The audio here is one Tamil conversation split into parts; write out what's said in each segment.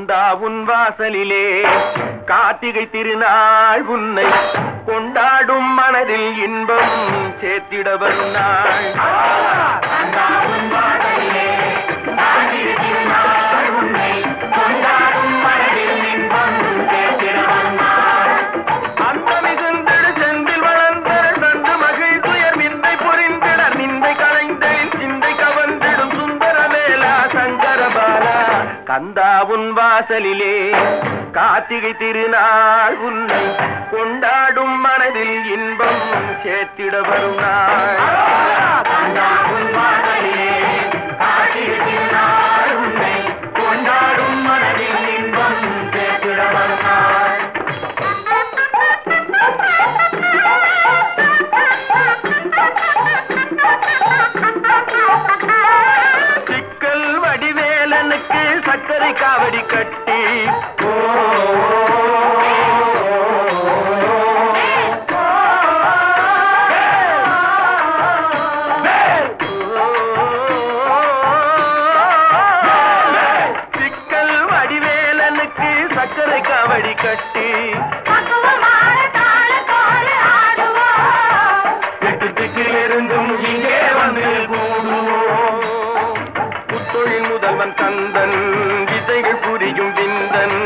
கந்தா உன் வாசலிலே கார்த்திகை திருநாள் உன்னை கொண்டாடும் மனதில் இன்பம் சேர்த்திட வரும் நாள் கந்தா உன் வாசலிலே கார்த்திகை திருநாள் உன்னை கொண்டாடும் மனதில் இன்பம் சேர்த்திட வரும் நாள் அந்த மிகுந்திடு செந்தில் வளர்ந்தரள் நன்று மகிழ் துயர் நிந்தை புரிந்திடர் நிந்தை களைந்தேன் சிந்தை கவர்ந்திடும் சுந்தர மேலா சங்கர பாலா கந்தா உன் வாசலிலே கார்த்திகை திருநாள் உன்னை கொண்டாடும் மனதில் இன்பம் சேர்த்திட வரும் நாள் கந்தா உன் வாசலிலே கார்த்திகை திருநாள் உன்னை கொண்டாடும் மனதில் இன்பம் சேர்த்திட வரும் நாள் சிக்கல் வடிவேலனுக்கு சர்க்கரை காவடி கட்டி ஓ, சிக்கல் வடிவேலனுக்கு சர்க்கரை காவடி கட்டி பக்குவமான தாளத்தோடு ஆடுவோம். எட்டு திக்கிலிருந்தும் இங்கே வந்து கூடுவோம் புத்தொழில் முதல்வன் கந்தன் விதைகள் புரியும் விந்தன்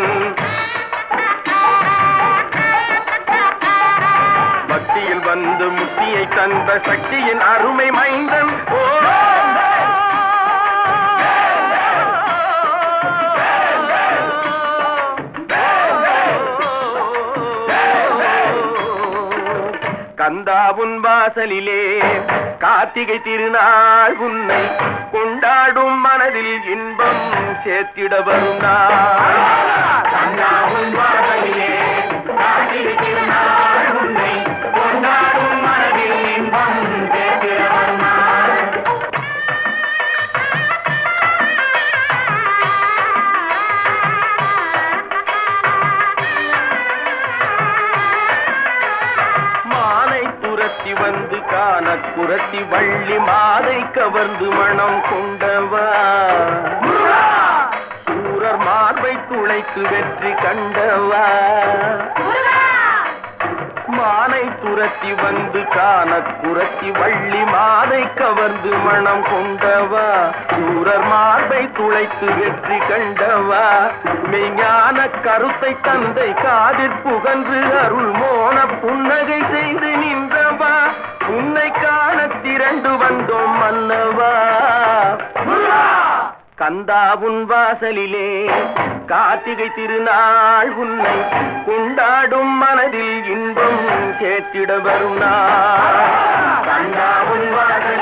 பக்தியில் வந்து முக்தியை தந்த சக்தியின் அருமை மைந்தன் ஓ கந்தாவுன் வாசலிலே கார்த்திகை திருநாள் உன்னை கொண்டாடும் மனதில் இன்பம் சேர்த்திட வரும் நாள் கந்தாவுன் வாசலிலே கார்த்திகை திருநாள் உன்னை கொண்டாடும் மனதில் இன்பம் சேர்த்திட வரும் நாள் மானை துரத்தி வந்து காண குரத்தி வள்ளி மாதை கவர்ந்து மனம் கொண்டவா சூரர் மார்பை துளைத்து வெற்றி கண்டவா முருகா, மானை துரத்தி வந்து காண குரத்தி வள்ளி மாதை கவர்ந்து மனம் கொண்டவா சூரர் மார்பை துளைத்து வெற்றி கண்டவா மெய்ஞான கருத்தை தந்தை காதிற் புகன்று அருள் மோன புன்னகை செய்து நின்றவா உன்னை காண திரண்டு வந்தோம் மன்னவா கந்தா உன் வாசலிலே கார்த்திகை திருநாள் உன்னை கொண்டாடும் மனதில் இன்பம் சேர்த்திட வரும் நாள் கந்தா உன் வாசலிலே